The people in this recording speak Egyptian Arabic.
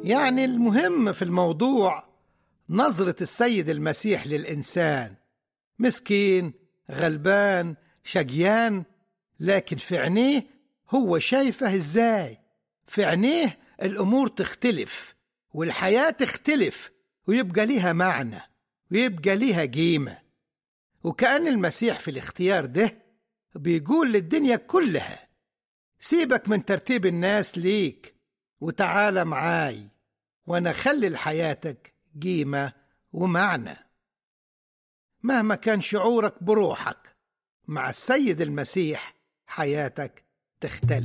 يعني المهم في الموضوع نظرة السيد المسيح للإنسان مسكين غلبان شقيان لكن في عينيه هو شايفه ازاي في عينيه الأمور تختلف والحياة تختلف ويبقى ليها معنى ويبقى ليها قيمة وكأن المسيح في الاختيار ده بيقول للدنيا كلها سيبك من ترتيب الناس ليك وتعالى معاي وانا خلي لحياتك قيمة ومعنى مهما كان شعورك بروحك مع السيد المسيح حياتك تختلف